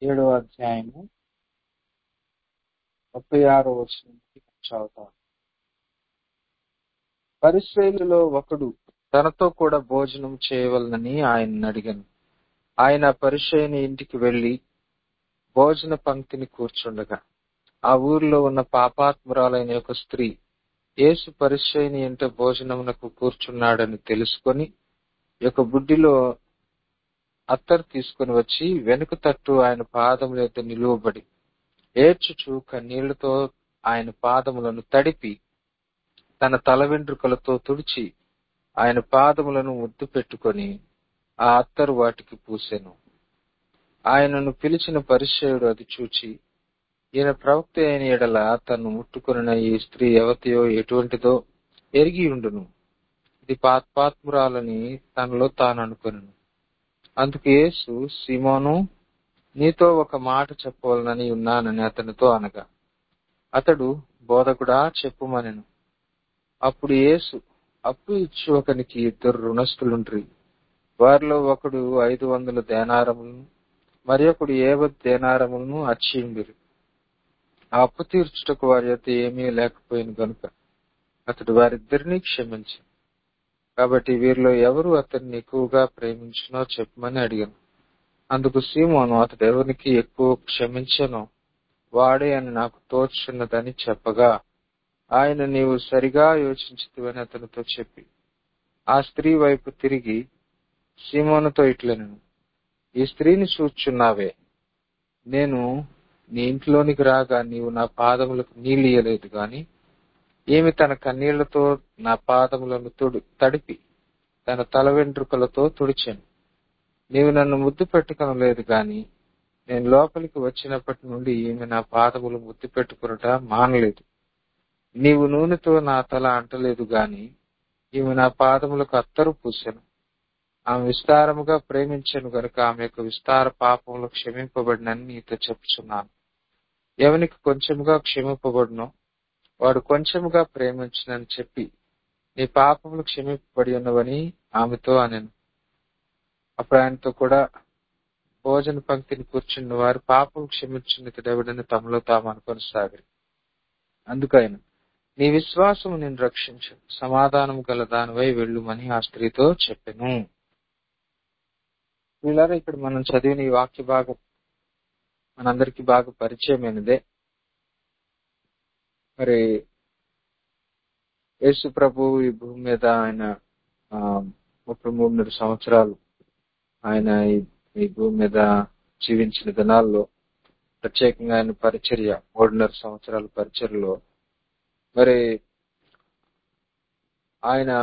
ఏడవ అధ్యాయము ముప్పై ఆరో వచ్చిన చదువుతాను పరిశ్రయులలో ఒకడు తనతో కూడా భోజనం చేయవలనని ఆయన అడిగాను ఆయన పరిచయని ఇంటికి వెళ్లి భోజన పంక్తిని కూర్చుండగా ఆ ఊరిలో ఉన్న పాపాత్మురాలైన ఒక స్త్రీ యేసు పరిచయని ఇంట భోజనమునకు కూర్చున్నాడని తెలుసుకొని ఒక బుడ్డిలో అత్తరు తీసుకుని వచ్చి వెనుక తట్టు ఆయన పాదముల యొక్క నిలువబడి ఏడ్చుచు కన్నీళ్లతో ఆయన పాదములను తడిపి తన తల వెంట్రుకలతో తుడిచి ఆయన పాదములను ముద్దు పెట్టుకొని ఆ అత్తరు వాటికి పూసెను ఆయనను పిలిచిన పరిచయుడు అది చూచి ఈయన ప్రవక్త అయిన ఎడల తను ముట్టుకున్న ఈ స్త్రీ ఎవతియో ఎటువంటిదో ఎరిగి ఉండును ఇది పాత్మాత్మురాలని తనలో తాను అనుకొను అందుకు యేసు సిమోను నీతో ఒక మాట చెప్పవలనని ఉన్నానని అతనితో అనగా అతడు బోధకుడా చెప్పుమనెను అప్పుడు యేసు అప్పు ఇచ్చి ఒకనికి ఇద్దరు రుణస్థులుండ్రి వారిలో ఒకడు ఐదు వందల దేనారములను మరి ఒకడు ఏవత్ దేనారములను అచ్చియుండిరి ఆ అప్పు తీర్చుటకు వారి యొక్క ఏమీ లేకపోయిన గనుక అతడు వారిద్దరినీ క్షమించి కాబట్టి వీరిలో ఎవరు అతన్ని ఎక్కువగా ప్రేమించినో చెప్పమని అడిగాను అందుకు సీమోను అతడు ఎవరికి ఎక్కువ క్షమించనో వాడే అని నాకు తోచున్నదని చెప్పగా ఆయన నీవు సరిగా యోచించుతువని అతనితో చెప్పి ఆ స్త్రీ వైపు తిరిగి సీమోనుతో ఇట్లను ఈ స్త్రీని చూచున్నావే నేను నీ ఇంట్లోనికి రాగా నీవు నా పాదములకు నీళ్ళియలేదు గాని ఈమె తన కన్నీళ్లతో నా పాదములను తుడి తడిపి తన తల వెంట్రుకలతో తుడిచాను నీవు నన్ను ముద్దు పెట్టుకొనలేదు గాని నేను లోపలికి వచ్చినప్పటి నుండి ఈమె నా పాదములు ముద్దు పెట్టుకునట మానలేదు నీవు నూనెతో నా తల అంటలేదు గాని ఈమె నా పాదములకు అత్తరు పూసెను ఆమె విస్తారముగా ప్రేమించను గనుక ఆమె యొక్క విస్తార పాపములు క్షమింపబడినని నీతో చెప్పుచున్నాను ఎవనికి కొంచెముగా క్షమింపబడునో వాడు కొంచెముగా ప్రేమించునని చెప్పి నీ పాపములు క్షమింపబడి ఉన్నవని ఆమెతో అనెను అప్పుడు ఆయనతో కూడా భోజన పంక్తిని కూర్చున్న వారు పాపం క్షమించున్నతడెవడని తమలో తాము అనుకొని సాగరు అందుకైన నీ విశ్వాసము నేను రక్షించు సమాధానం గల దానివై వెళ్ళుమని ఆ స్త్రీతో చెప్పెను వీళ్ళారా ఇక్కడ మనం చదివిన ఈ వాక్య భాగం మనందరికీ బాగా పరిచయమైనదే మరి యేసు ప్రభు ఈ భూమి మీద ఆయన ముప్పై మూడున్నర సంవత్సరాలు ఆయన ఈ భూమి మీద జీవించిన దినాల్లో ప్రత్యేకంగా ఆయన పరిచర్య మూడున్నర సంవత్సరాల పరిచర్యలో మరి ఆయన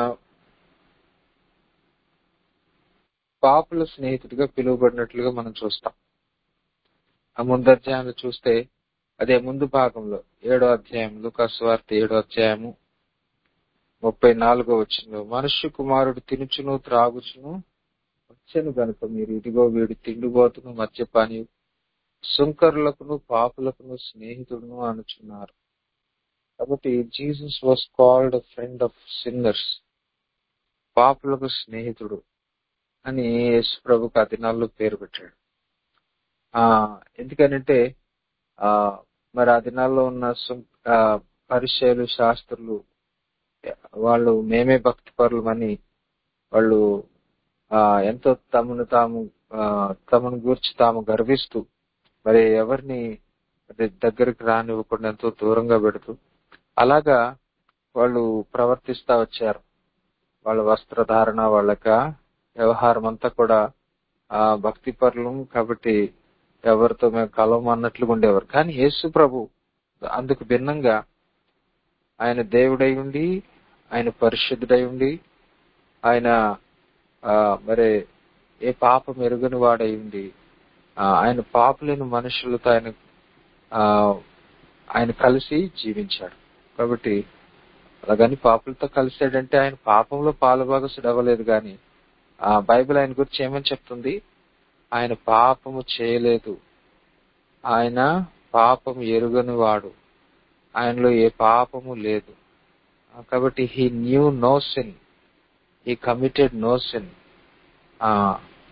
పాపుల స్నేహితుడిగా పిలువబడినట్లుగా మనం చూస్తాం ఆ ముందు అధ్యాయంలో చూస్తే అదే ముందు భాగంలో ఏడో అధ్యాయం లుకాస్వార్త ఏడో అధ్యాయము ముప్పై నాలుగో వచ్చిన మనుష్య కుమారుడు తినుచును త్రాగుచును వచ్చను గనుక మీరు ఇదిగో వీడు తిండిపోతును మద్యపాని సుంకరులకును పాపులకును స్నేహితుడును అనుచున్నారు కాబట్టి Jesus was called friend of sinners పాపులకు స్నేహితుడు అని యేసు ప్రభుకు ఆ దినాల్లో పేరు పెట్టాడు ఆ ఎందుకనంటే ఆ మరి ఆ దినాల్లో ఉన్న పరిచయాలు శాస్త్రులు వాళ్ళు మేమే భక్తి పరులమని వాళ్ళు ఆ ఎంతో తమను తాము తమను గూర్చి తాము గర్విస్తూ మరి ఎవరిని దగ్గరికి రానివ్వకుండా ఎంతో దూరంగా పెడుతూ అలాగా వాళ్ళు ప్రవర్తిస్తా వచ్చారు వాళ్ళ వస్త్రధారణ వాళ్ళక వ్యవహారం అంతా కూడా ఆ భక్తి పరులం కాబట్టి ఎవరితో మేము కలం అన్నట్లుగా ఉండేవారు కానీ యేసు ప్రభు అందుకు భిన్నంగా ఆయన దేవుడై ఉండి ఆయన పరిశుద్ధుడై ఉండి ఆయన మరి ఏ పాపం ఎరుగని వాడై ఉండి ఆయన పాపులేని మనుషులతో ఆయన ఆయన కలిసి జీవించాడు కాబట్టి అలాగని పాపులతో కలిసాడంటే ఆయన పాపంలో పాలుభాగసుడు అవ్వలేదు కానీ ఆ బైబిల్ ఆయన గురించి ఏమని చెప్తుంది ఆయన పాపము చేయలేదు ఆయన పాపము ఎరుగని వాడు ఆయనలో ఏ పాపము లేదు కాబట్టి he knew no sin he committed no sin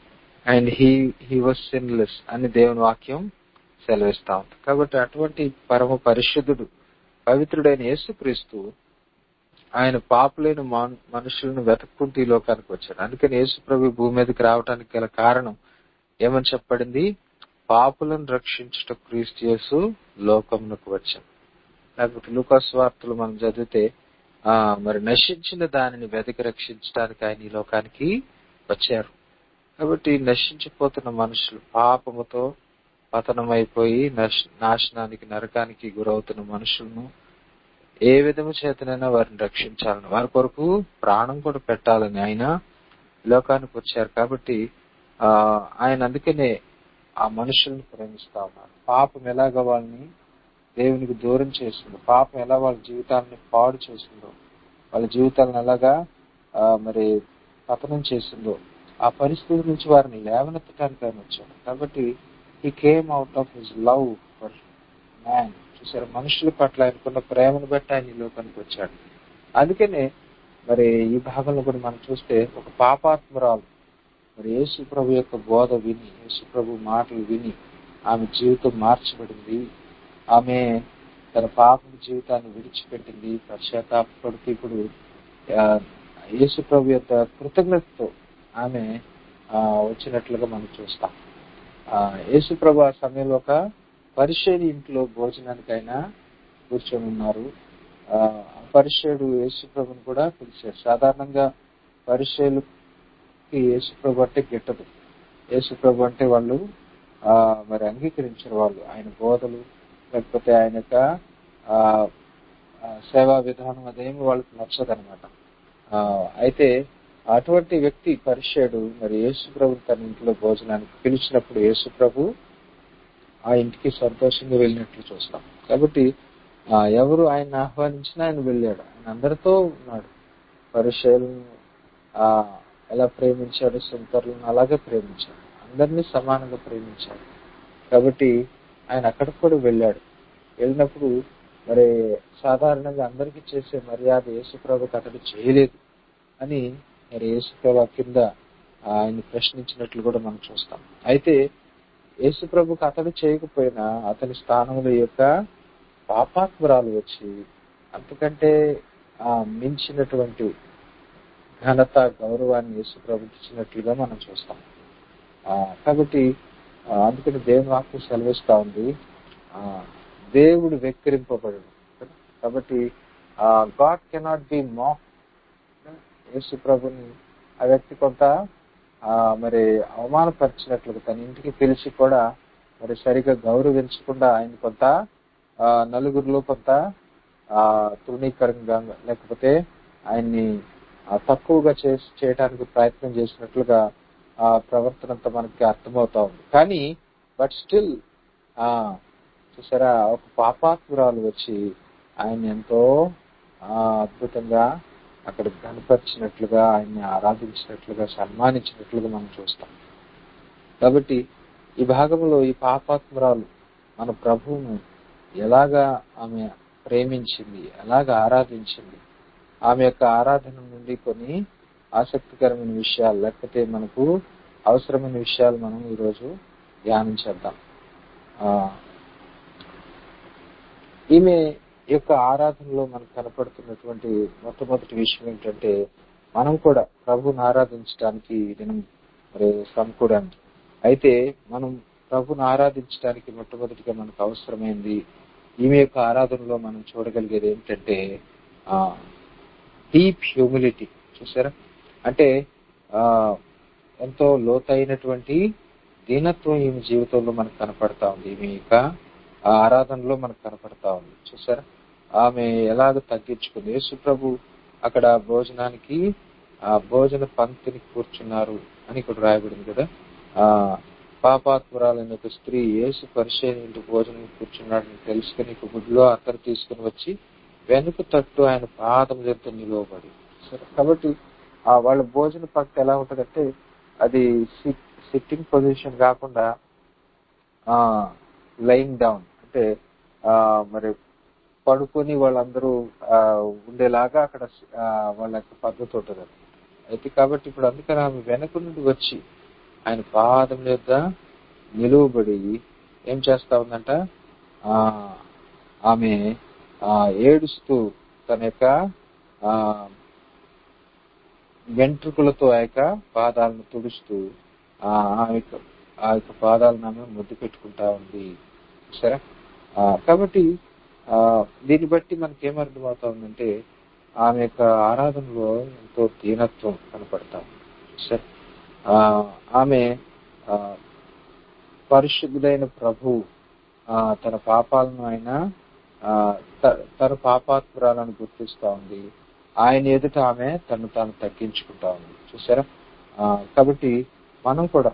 and he he was sinless అని దేవుని వాక్యం సెలవిస్తా ఉంది కాబట్టి అటువంటి పరమ పరిశుద్ధుడు పవిత్రుడైన యేసుక్రీస్తు ఆయన పాపులైన మాన్- మనుషులను వెతుక్కుంటూ ఈ లోకానికి వచ్చాడు అందుకని యేసు ప్రభు భూమి మీదకి రావడానికి గల కారణం ఏమని చెప్పబడింది పాపులను రక్షించుట క్రీస్తు యేసు లోకమునకు వచ్చాను లేకపోతే లూకాస్ వార్తలు మనం చదివితే ఆ మరి నశించిన దానిని వెతికి రక్షించడానికి ఆయన ఈ లోకానికి వచ్చారు కాబట్టి నశించిపోతున్న మనుషులు పాపముతో పతనమైపోయి నశ- నాశనానికి నరకానికి గురవుతున్న మనుషులను ఏ విధము చేతనైనా వారిని రక్షించాలని వారి కొరకు ప్రాణం కూడా పెట్టాలని ఆయన ఈ లోకానికి వచ్చారు కాబట్టి ఆ ఆయన అందుకనే ఆ మనుషుల్ని ప్రేమిస్తా ఉన్నారు పాపం ఎలాగ వాళ్ళని దేవునికి దూరం చేసిందో పాపం ఎలా వాళ్ళ జీవితాన్ని పాడు చేసిందో వాళ్ళ జీవితాలను ఎలాగా ఆ, మరి పతనం చేసిందో ఆ పరిస్థితి నుంచి వారిని లేవనెత్తడానికి ఆయన వచ్చాడు కాబట్టి he came out of his love for man చూసారు మనుషుల పట్ల ఆయనకున్న ప్రేమను బట్టి ఆయన ఈ లోకానికి వచ్చాడు అందుకనే మరి ఈ భాగంలో కూడా మనం చూస్తే ఒక పాపాత్మరాలు మరి యేసు ప్రభు యొక్క బోధ విని యేసు ప్రభు మాటలు విని ఆమె జీవితం మార్చబడింది ఆమె తన పాప జీవితాన్ని విడిచిపెట్టింది పశ్చాత్తాపడుతూ ఇప్పుడు ఆ, యేసు ప్రభు యొక్క కృతజ్ఞతతో ఆమె ఆ, వచ్చినట్లుగా మనం చూస్తాం ఆ, యేసు ప్రభు ఆ సమయంలో ఒక పరిచయం ఇంట్లో భోజనానికైనా కూర్చొని ఉన్నారు ఆ ఆ పరిచయుడు యేసు ప్రభుని కూడా పిలిచారు సాధారణంగా పరిచయులకి యేసు ప్రభు అంటే గిట్టదు యేసు ప్రభు అంటే వాళ్ళు ఆ మరి అంగీకరించారు వాళ్ళు ఆయన బోధలు లేకపోతే ఆయన యొక్క ఆ, ఆ, సేవా విధానం అదేమి వాళ్ళకి నచ్చదనమాట ఆ, అయితే అటువంటి వ్యక్తి పరిచయుడు మరి యేసు ప్రభు తన ఇంట్లో భోజనానికి పిలిచినప్పుడు యేసు ప్రభు ఆ ఇంటికి సంతోషంగా వెళ్ళినట్లు చూస్తాం కాబట్టి ఆ, ఎవరు ఆయన ఆహ్వానించినా ఆయన వెళ్ళాడు ఆయన అందరితో ఉన్నాడు పరిచయులను ఆ ఎలా ప్రేమించాడు సుంతరులను అలాగే ప్రేమించాడు అందరినీ సమానంగా ప్రేమించాడు కాబట్టి ఆయన అక్కడికి కూడా వెళ్ళాడు వెళ్ళినప్పుడు మరి సాధారణంగా అందరికీ చేసే మర్యాద యేసుప్రభుకి అతడు చేయలేదు అని మరి యేసుప్రభు కింద ఆయన ప్రశ్నించినట్లు కూడా మనం చూస్తాం అయితే యేసుప్రభుకి అతడు చేయకపోయినా అతని స్థానంలో ఈ యొక్క పాపాత్మరాలు వచ్చి అంతకంటే ఆ మించినటువంటి ఘనత గౌరవాన్ని యేసుప్రభుకి ఇచ్చినట్లుగా మనం చూస్తాం ఆ, కాబట్టి ఆ, అందుకని దేవుని వాక్యం సెలవిస్తా ఉంది ఆ, దేవుడు వెక్కిరింపబడడు కాబట్టి గాడ్ కెనాట్ బి మాక్ యేసు ప్రభుని ఆ వ్యక్తి కొంత ఆ, మరి అవమానపరిచినట్లుగా తన ఇంటికి పిలిచి కూడా మరి సరిగా గౌరవించకుండా ఆయన కొంత ఆ, నలుగురిలో కొంత ఆ, తృణీకరంగా లేకపోతే ఆయన్ని ఆ, తక్కువగా చేసి చేయడానికి ప్రయత్నం చేసినట్లుగా ఆ ప్రవర్తన అంతా మనకి అర్థమవుతా ఉంది కానీ బట్ స్టిల్ ఆ చూసారా ఒక పాపాత్మురాలు వచ్చి ఆయన ఎంతో ఆ, అద్భుతంగా అక్కడ కనపరిచినట్లుగా ఆయన్ని ఆరాధించినట్లుగా సన్మానించినట్లుగా మనం చూస్తాం కాబట్టి ఈ భాగంలో ఈ పాపాత్మురాలు మన ప్రభువును ఎలాగా ఆమె ప్రేమించింది ఎలాగ ఆరాధించింది ఆమె యొక్క ఆరాధన నుండి కొన్ని ఆసక్తికరమైన విషయాలు లేకపోతే మనకు అవసరమైన విషయాలు మనం ఈరోజు ధ్యానం చేద్దాం ఆ, ఈమె యొక్క ఆరాధనలో మనకు కనపడుతున్నటువంటి మొట్టమొదటి విషయం ఏంటంటే మనం కూడా ప్రభుని ఆరాధించడానికి నేను మరి సమకూడాను అయితే మనం ప్రభుని ఆరాధించడానికి మొట్టమొదటిగా మనకు అవసరమైంది ఈమె యొక్క ఆరాధనలో మనం చూడగలిగేది ఏంటంటే ఆ డీప్ హ్యూమిలిటీ చూసారా అంటే ఆ ఎంతో లోతైనటువంటి దీనత్వం ఈమె జీవితంలో మనకు కనపడతా ఉంది ఈమె యొక్క ఆ ఆరాధనలో మనకు కనపడతా ఉంది చూసారా ఆమె ఎలాగ తగ్గించుకుంది యేసు ప్రభు అక్కడ భోజనానికి ఆ భోజన పంక్తిని కూర్చున్నారు అని ఇక్కడ రాయబడింది కదా ఆ పాపాత్మురాలైన ఒక స్త్రీ యేసు పరిచయం ఇంటి భోజనం కూర్చున్నాడని తెలుసుకుని ఒక గుడిలో అత్తరు తీసుకుని వచ్చి వెనుక తట్టు ఆయన పాదం దగ్గర నిలవబడి సరే కాబట్టి ఆ వాళ్ళ భోజన పంక్తి ఎలా ఉంటదంటే అది సిట్టింగ్ పొజిషన్ కాకుండా ఆ లైయింగ్ డౌన్ అంటే ఆ మరి పడుకొని వాళ్ళందరూ ఆ ఉండేలాగా అక్కడ ఆ, వాళ్ళ యొక్క పద్ధతి ఉంటుంది అయితే కాబట్టి ఇప్పుడు అందుకని ఆమె వెనక నుండి వచ్చి ఆయన పాదం యొక్క నిలువబడి ఏం చేస్తా ఉందంట ఆ ఆమె ఆ ఏడుస్తూ తన యొక్క ఆ వెంట్రుకలతో ఆ యొక్క పాదాలను తుడుస్తూ ఆ ఆమె యొక్క- ఆ యొక్క పాదాలను ఆమె ముద్దు పెట్టుకుంటా ఉంది సరే ఆ, కాబట్టి ఆ దీన్ని బట్టి మనకి ఏమర్థం అవుతా ఉందంటే ఆమె యొక్క ఆరాధనలో ఎంతో దీనత్వం కనపడతా ఉంది సరే ఆ, ఆమె ఆ, పరిశుద్ధుడైన ప్రభు ఆ, తన పాపాలను ఆయన ఆ, త- తన పాపాత్మురాలను గుర్తిస్తా ఉంది ఆయన ఎదుట ఆమె తను తాను తగ్గించుకుంటా ఉంది చూసారా ఆ, కాబట్టి మనం కూడా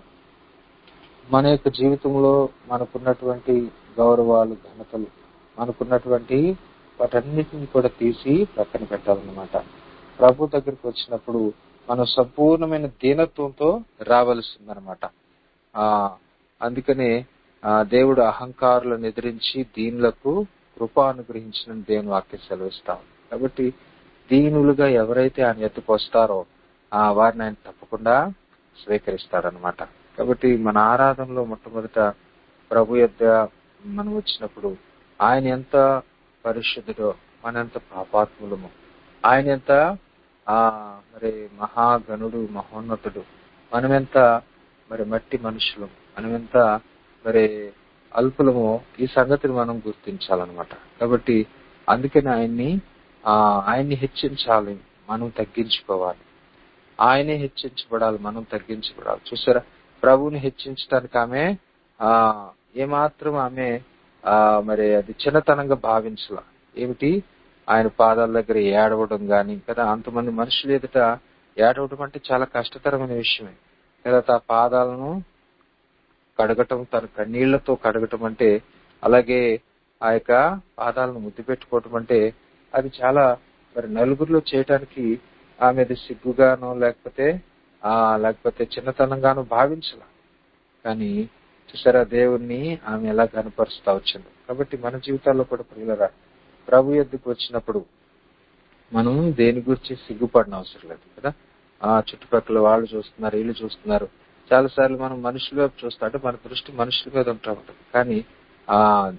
మన యొక్క జీవితంలో మనకున్నటువంటి గౌరవాలు ఘనతలు మనకున్నటువంటి వాటన్నిటిని కూడా తీసి పక్కన పెట్టాలన్నమాట ప్రభు దగ్గరికి వచ్చినప్పుడు మనం సంపూర్ణమైన దీనత్వంతో రావలసిందనమాట ఆ అందుకనే ఆ దేవుడు అహంకారులను ఎదిరించి దీనులకు కృప అనుగ్రహించిన దేవుని వాక్యం సెలవిస్తాం కాబట్టి దీనులుగా ఎవరైతే ఆయన ఎత్తుకు వస్తారో ఆ వారిని ఆయన తప్పకుండా స్వీకరిస్తారనమాట కాబట్టి మన ఆరాధనలో మొట్టమొదట ప్రభు యొద్ద మనం వచ్చినప్పుడు ఆయన ఎంత పరిశుద్ధుడో మన ఎంత పాపాత్ములము ఆయన ఎంత ఆ మరి మహాగణుడు మహోన్నతుడు మనమెంత మరి మట్టి మనుషులు మనమెంత మరి అల్పులము ఈ సంగతిని మనం గుర్తించాలన్నమాట కాబట్టి అందుకని ఆయన్ని ఆ ఆయన్ని హెచ్చించాలి మనం తగ్గించుకోవాలి ఆయనే హెచ్చించబడాలి మనం తగ్గించబడాలి చూసారా ప్రభువుని హెచ్చించడానికి ఆమె ఆ ఏమాత్రం ఆమె ఆ మరి అది చిన్నతనంగా భావించాల ఏమిటి ఆయన పాదాల దగ్గర ఏడవడం గాని కదా అంతమంది మనుషులు ఎదుట ఏడవడం అంటే చాలా కష్టతరమైన విషయమే కదా ఆ పాదాలను కడగటం తన కన్నీళ్లతో కడగటం అంటే అలాగే ఆ యొక్క పాదాలను ముద్దు పెట్టుకోవటం అంటే అది చాలా మరి నలుగురిలో చేయటానికి ఆమె అది సిగ్గుగానో లేకపోతే ఆ లేకపోతే చిన్నతనంగానో భావించాల కానీ చూసారా దేవుణ్ణి ఆమె ఎలా కనపరుస్తా వచ్చింది కాబట్టి మన జీవితాల్లో కూడా ప్రియులరా ప్రభు ఎద్దుకు వచ్చినప్పుడు మనం దేని గురించి సిగ్గుపడిన అవసరం లేదు కదా ఆ చుట్టుపక్కల వాళ్ళు చూస్తున్నారు వీళ్ళు చూస్తున్నారు చాలా సార్లు మనం మనుషుల వైపు చూస్తా అంటే మన దృష్టి మనుషుల మీద ఉంటా ఉంటుంది కానీ ఆ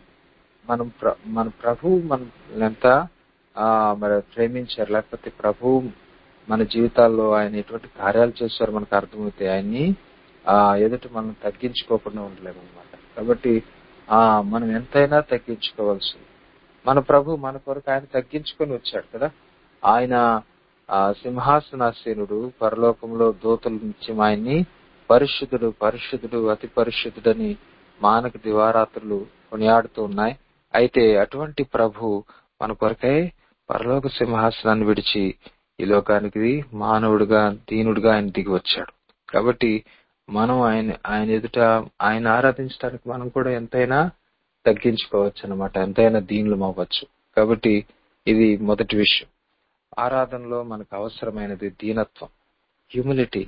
మనం ప్ర- మన ప్రభు మన ఎంత ఆ మరి ప్రేమించారు లేకపోతే ప్రభు మన జీవితాల్లో ఆయన ఎటువంటి కార్యాలు చేశారు మనకు అర్థమవుతాయి ఆయన్ని ఆ ఎదుటి మనం తగ్గించుకోకుండా ఉండలేము అనమాట కాబట్టి ఆ మనం ఎంతైనా తగ్గించుకోవాల్సింది మన ప్రభు మన కొరకు ఆయన తగ్గించుకొని వచ్చాడు కదా ఆయన ఆ సింహాసనాసీనుడు పరలోకంలో దూతల నుంచి ఆయన్ని పరిశుద్ధుడు పరిశుద్ధుడు అతి పరిశుద్ధుడని మానక దివారాత్రులు కొనియాడుతూ ఉన్నాయి అయితే అటువంటి ప్రభు మన కొరకై పరలోక సింహాసనాన్ని విడిచి ఈ లోకానికి మానవుడిగా దీనుడిగా ఆయన దిగి వచ్చాడు కాబట్టి మనం ఆయన ఆయన ఎదుట ఆయన ఆరాధించడానికి మనం కూడా ఎంతైనా తగ్గించుకోవచ్చు అనమాట ఎంతైనా దీనులు అవ్వచ్చు కాబట్టి ఇది మొదటి విషయం ఆరాధనలో మనకు అవసరమైనది దీనత్వం హ్యూమిలిటీ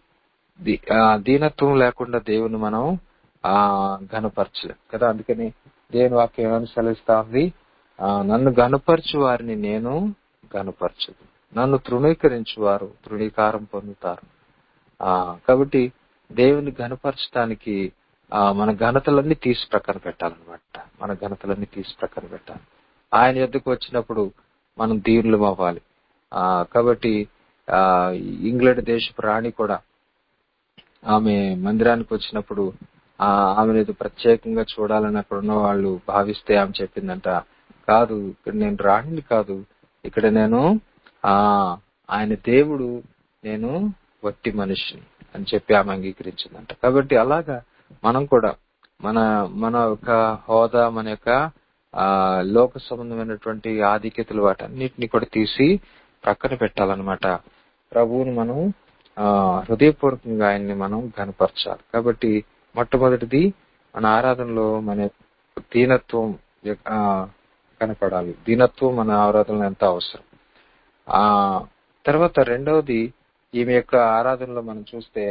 దీనత్వం లేకుండా దేవుని మనం ఆ ఘనపరచలేం కదా అందుకని దేవుని వాక్యం ఏమని సెలవిస్తా ఉంది ఆ, నన్ను గనపరచు వారిని నేను గనపరచదు నన్ను తృణీకరించు వారు తృణీకారం పొందుతారు ఆ కాబట్టి దేవుని ఘనపరచడానికి ఆ మన ఘనతలన్నీ తీసి ప్రక్కన పెట్టాలన్నమాట మన ఘనతలన్నీ తీసి ప్రక్కన పెట్టాలి ఆయన ఎద్దుకు వచ్చినప్పుడు మనం దీనులం అవ్వాలి ఆ కాబట్టి ఆ ఇంగ్లాండ్ దేశపు రాణి కూడా ఆమె మందిరానికి వచ్చినప్పుడు ఆ ఆమెను ఏదో ప్రత్యేకంగా చూడాలని అక్కడ ఉన్న వాళ్ళు భావిస్తే ఆమె చెప్పిందంట కాదు ఇక్కడ నేను రాణిని కాదు ఇక్కడ నేను ఆ ఆయన దేవుడు నేను వట్టి మనిషిని అని చెప్పి ఆమె అంగీకరించిందంట కాబట్టి అలాగా మనం కూడా మన మన యొక్క హోదా మన యొక్క ఆ లోక సంబంధమైనటువంటి ఆధిక్యతలు వాటన్నిటిని కూడా తీసి ప్రక్కన పెట్టాలన్నమాట ప్రభువుని మనం ఆ హృదయపూర్వకంగా ఆయన్ని మనం కనపరచాలి కాబట్టి మొట్టమొదటిది మన ఆరాధనలో మన దీనత్వం యొక్క- ఆ, కనపడాలి దీనత్వం మన ఆరాధనలో ఎంత అవసరం ఆ తర్వాత రెండవది ఈమె యొక్క ఆరాధనలో మనం చూస్తే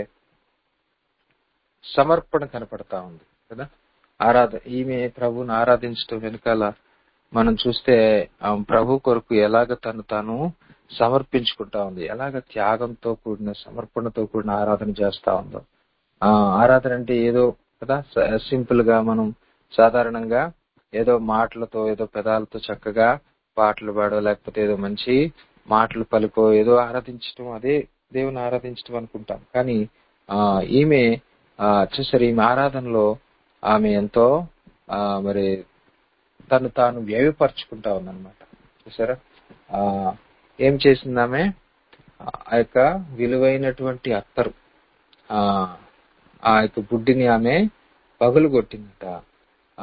సమర్పణ కనపడతా ఉంది కదా ఆరాధ ఈమె ప్రభుని ఆరాధించడం వెనకాల మనం చూస్తే ఆ ప్రభు కొరకు ఎలాగ తను తాను సమర్పించుకుంటా ఉంది ఎలాగ త్యాగంతో కూడిన సమర్పణతో కూడిన ఆరాధన చేస్తా ఉందో ఆ ఆరాధన అంటే ఏదో కదా సింపుల్ గా మనం సాధారణంగా ఏదో మాటలతో ఏదో పెదాలతో చక్కగా పాటలు పాడో లేకపోతే ఏదో మంచి మాటలు పలుకో ఏదో ఆరాధించడం అదే దేవుని ఆరాధించడం అనుకుంటాం కానీ ఆ ఈమె ఆ చూసారు ఈమె ఆరాధనలో ఆమె ఎంతో ఆ మరి తను తాను వ్యయపరుచుకుంటా ఉందన్నమాట చూసారా ఆ ఏం చేసింది ఆమె ఆ యొక్క విలువైనటువంటి అత్తరు ఆ ఆ యొక్క బుడ్డిని ఆమె పగులు కొట్టిందట ఆ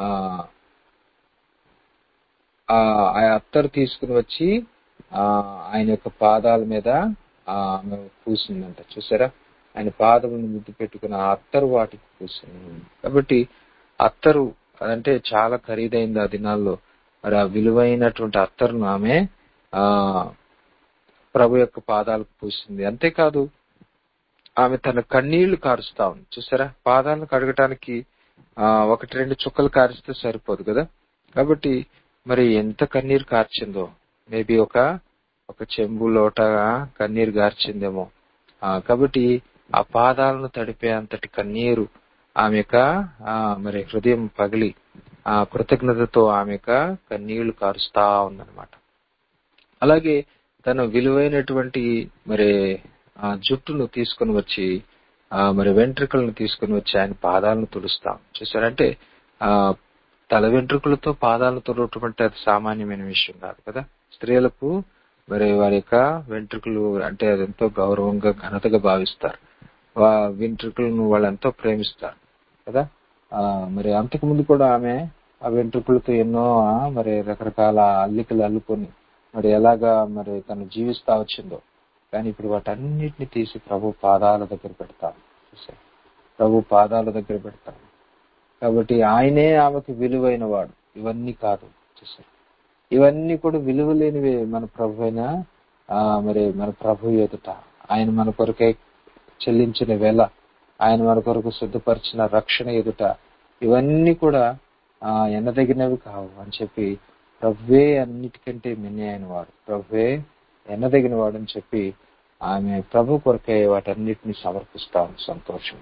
ఆ ఆ అత్తరు తీసుకుని వచ్చి ఆ ఆయన యొక్క పాదాల మీద ఆ ఆమె పూసిందంట చూసారా ఆయన పాదమును ముద్దు పెట్టుకుని ఆ అత్తరు వాటికి పూసింది కాబట్టి అత్తరు అంటే చాలా ఖరీదైంది ఆ దినాల్లో మరి ఆ విలువైనటువంటి అత్తరును ఆమె ఆ ప్రభు యొక్క పాదాలకు పూసింది అంతేకాదు ఆమె తన కన్నీళ్లు కారుస్తా ఉంది చూసారా పాదాలను కడగటానికి ఆ ఒకటి రెండు చుక్కలు కారిస్తే సరిపోదు కదా కాబట్టి మరి ఎంత కన్నీరు కార్చిందో మేబీ ఒక ఒక చెంబు లోట కన్నీరు గార్చిందేమో ఆ కాబట్టి ఆ పాదాలను తడిపే అంతటి కన్నీరు ఆమె యొక్క ఆ మరి హృదయం పగిలి ఆ కృతజ్ఞతతో ఆమె యొక్క కన్నీళ్లు కారుస్తా ఉందన్నమాట అలాగే తన విలువైనటువంటి మరి ఆ జుట్టును తీసుకుని వచ్చి ఆ మరి వెంట్రుకలను తీసుకుని వచ్చి ఆయన పాదాలను తుడుస్తాం చూసారంటే ఆ తల వెంట్రుకలతో పాదాలను తుడవటం అంటే అది సామాన్యమైన విషయం కాదు కదా స్త్రీలకు మరి వారి యొక్క వెంట్రుకలు అంటే అది ఎంతో గౌరవంగా ఘనతగా భావిస్తారు వా వెంట్రుకలను వాళ్ళు ఎంతో ప్రేమిస్తారు కదా ఆ మరి అంతకు ముందు కూడా ఆమె ఆ వెంట్రుకలతో ఎన్నో ఆ, మరి రకరకాల అల్లికలు అల్లుకొని మరి ఎలాగా మరి తను జీవిస్తా వచ్చిందో కానీ ఇప్పుడు వాటన్నిటిని తీసి ప్రభు పాదాల దగ్గర పెడతాను చూసారు ప్రభు పాదాల దగ్గర పెడతాను కాబట్టి ఆయనే ఆమెకు విలువైన వాడు ఇవన్నీ కాదు చూసారు ఇవన్నీ కూడా విలువ లేనివే మన ప్రభు అయిన ఆ, మరి మన ప్రభు ఎదుట ఆయన మన కొరకై చెల్లించిన వేళ ఆయన మన కొరకు సిద్ధపరిచిన రక్షణ ఎదుట ఇవన్నీ కూడా ఆ ఎన్నదగినవి కావు అని చెప్పి ప్రభువే అన్నిటికంటే మిన్ని అయిన వాడు ప్రభువే ఎన్నదగిన వాడు అని చెప్పి ఆమె ప్రభు కొరకే వాటన్నిటిని సమర్పిస్తాం సంతోషం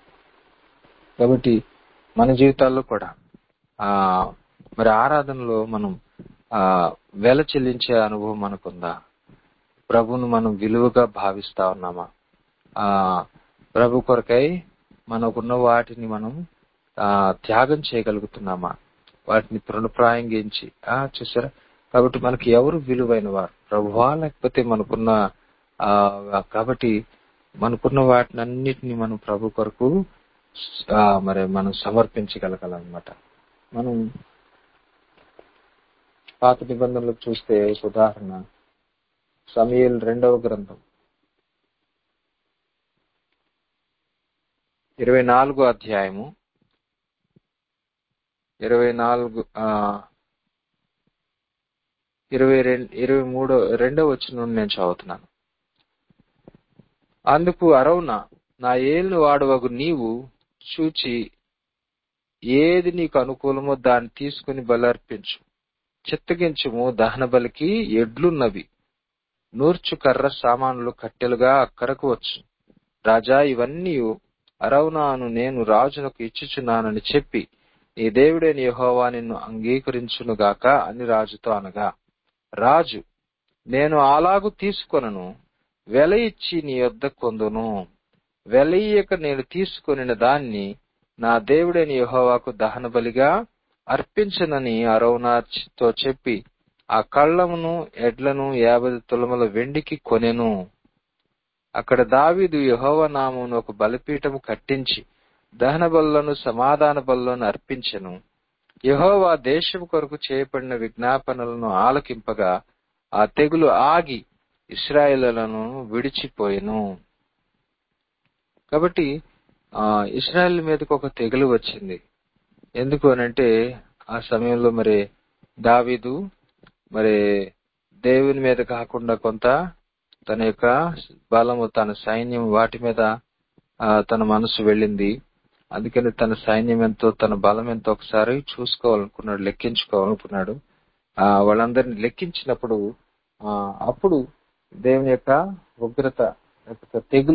కాబట్టి మన జీవితాల్లో కూడా ఆ మరి ఆరాధనలో మనం ఆ వెల చెల్లించే అనుభవం మనకుందా ప్రభును మనం విలువగా భావిస్తా ఉన్నామా ఆ ప్రభు కొరకై మనకున్న వాటిని మనం ఆ త్యాగం చేయగలుగుతున్నామా వాటిని తృణప్రాయంగా ఎంచి ఆ చూసారా కాబట్టి మనకి ఎవరు విలువైన వారు ప్రభువా లేకపోతే మనకున్న ఆ కాబట్టి మనకున్న వాటిని అన్నిటిని మనం ప్రభు కొరకు ఆ, మరి మనం సమర్పించగలగాలన్నమాట మనం పాత నిబంధనలు చూస్తే ఒక ఉదాహరణ సమయల్ రెండవ గ్రంథం ఇరవై నాలుగో అధ్యాయము ఇరవై నాలుగు ఆ, ఇరవై రెండు ఇరవై మూడో రెండో వచ్చిన నుండి నేను చదువుతున్నాను అందుకు అరవున నా ఏలిన వాడవగు నీవు చూచి ఏది నీకు అనుకూలమో దాన్ని తీసుకుని బలర్పించు చిత్తగించుము దహన బలికి ఎడ్లున్నవి నూర్చు కర్ర సామానులు కట్టెలుగా అక్కరకు వచ్చు రాజా ఇవన్నీ అరవునాను నేను రాజునకు ఇచ్చుచున్నానని చెప్పి నీ దేవుడైన యెహోవా నిన్ను అంగీకరించునుగాక అని రాజుతో అనగా రాజు నేను అలాగు తీసుకొనను వెల ఇచ్చి నీ యొద్ద కొందును వెల ఇయ్యక నేను తీసుకొనిన దాన్ని నా దేవుడైన యెహోవాకు దహన బలిగా అర్పించనని అరౌనాతో చెప్పి ఆ కళ్ళమును ఎడ్లను యాభై తులముల వెండికి కొనెను అక్కడ దావీదు యెహోవ నామమును ఒక బలిపీఠము కట్టించి దహన బలులను సమాధాన బలులను అర్పించెను యెహోవా దేశం కొరకు చేయబడిన విజ్ఞాపనలను ఆలకింపగా ఆ తెగులు ఆగి ఇస్రాయేలులను విడిచిపోయెను కాబట్టి ఆ ఇస్రాయేల్ మీదకి ఒక తెగులు వచ్చింది ఎందుకు అనంటే ఆ సమయంలో మరి దావీదు మరి దేవుని మీద కాకుండా కొంత తన యొక్క బలము తన సైన్యం వాటి మీద ఆ, తన మనసు వెళ్ళింది అందుకని తన సైన్యం ఎంతో తన బలం ఎంతో ఒకసారి చూసుకోవాలనుకున్నాడు లెక్కించుకోవాలనుకున్నాడు ఆ వాళ్ళందరిని లెక్కించినప్పుడు ఆ అప్పుడు దేవుని యొక్క ఉగ్రత యొక్క తెగులు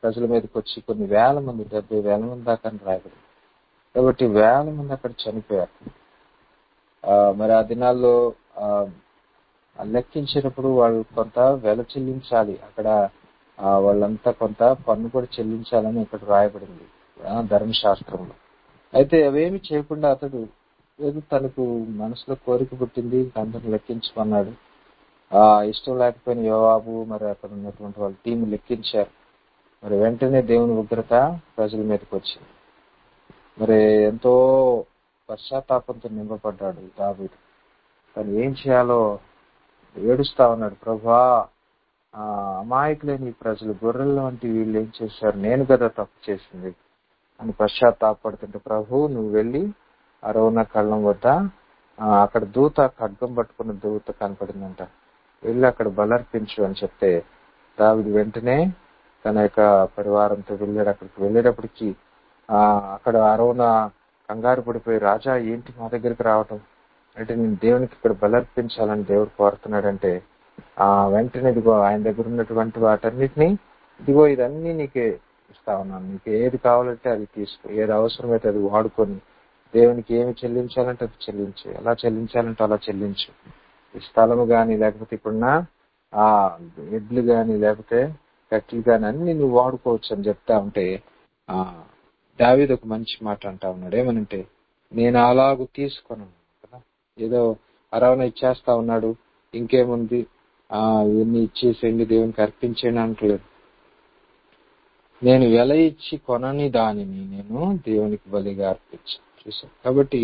ప్రజల మీదకి వచ్చి కొన్ని వేల మంది డెబ్బై వేల మంది దాకా అని రాయబడింది కాబట్టి వేల మంది అక్కడ చనిపోయారు ఆ, మరి ఆ దినాల్లో ఆ, ఆ లెక్కించినప్పుడు వాళ్ళు కొంత వెల చెల్లించాలి అక్కడ ఆ, వాళ్ళంతా కొంత పన్ను కూడా చెల్లించాలని ఇక్కడ రాయబడింది ఆ, ధర్మశాస్త్రంలో అయితే అవేమి చేయకుండా అతడు ఏదో తనకు మనసులో కోరిక పుట్టింది అందరిని లెక్కించమన్నాడు ఆ ఇష్టం లేకపోయిన యోవాబు మరి అక్కడ ఉన్నటువంటి వాళ్ళ టీం లెక్కించారు మరి వెంటనే దేవుని ఉగ్రత ప్రజల మీదకి వచ్చింది మరి ఎంతో పశ్చాత్తాపంతో నింపబడ్డాడు దావీదు తను ఏం చేయాలో ఏడుస్తా ఉన్నాడు ప్రభా ఆ అమాయకులైన ఈ ప్రజలు గొర్రెల వంటి వీళ్ళు ఏం చేశారు నేను కదా తప్పు చేసింది అని పశ్చాత్తాపడుతుంటే ప్రభు నువ్వు వెళ్ళి అరవన కళ్ళం వద్ద ఆ, అక్కడ దూత ఖడ్గం పట్టుకున్న దూత కనపడిందంట వెళ్ళి అక్కడ బలర్పించు అని చెప్తే దావిడు వెంటనే తన యొక్క పరివారంతో వెళ్ళాడు అక్కడికి వెళ్ళేటప్పటికి ఆ అక్కడ అరవన కంగారు పడిపోయి రాజా ఏంటి మా దగ్గరికి రావటం అంటే నేను దేవునికి ఇక్కడ బలర్పించాలని దేవుడు కోరుతున్నాడంటే ఆ వెంటనే ఇదిగో ఆయన దగ్గర ఉన్నటువంటి వాటన్నిటిని ఇదిగో ఇదన్నీ నీకే ఇస్తా ఉన్నాను నీకు ఏది కావాలంటే అది తీసుకో ఏది అవసరమైతే అది వాడుకొని దేవునికి ఏమి చెల్లించాలంటే అది చెల్లించు ఎలా చెల్లించాలంటే అలా చెల్లించు ఈ స్థలము గాని లేకపోతే ఇప్పుడున్న ఆ ఎడ్లు గాని లేకపోతే కట్టెలు గాని అన్ని నువ్వు వాడుకోవచ్చు అని చెప్తా ఉంటే ఆ దావీదు ఒక మంచి మాట అంటా ఉన్నాడు ఏమనంటే నేను అలాగూ తీసుకొను కదా ఏదో అరవన ఇచ్చేస్తా ఉన్నాడు ఇంకేముంది ఆ ఇవన్నీ ఇచ్చేసేయండి దేవునికి అర్పించేయండి అంటలేదు నేను వెల ఇచ్చి కొనని దానిని నేను దేవునికి బలిగా అర్పించాను చూసాను కాబట్టి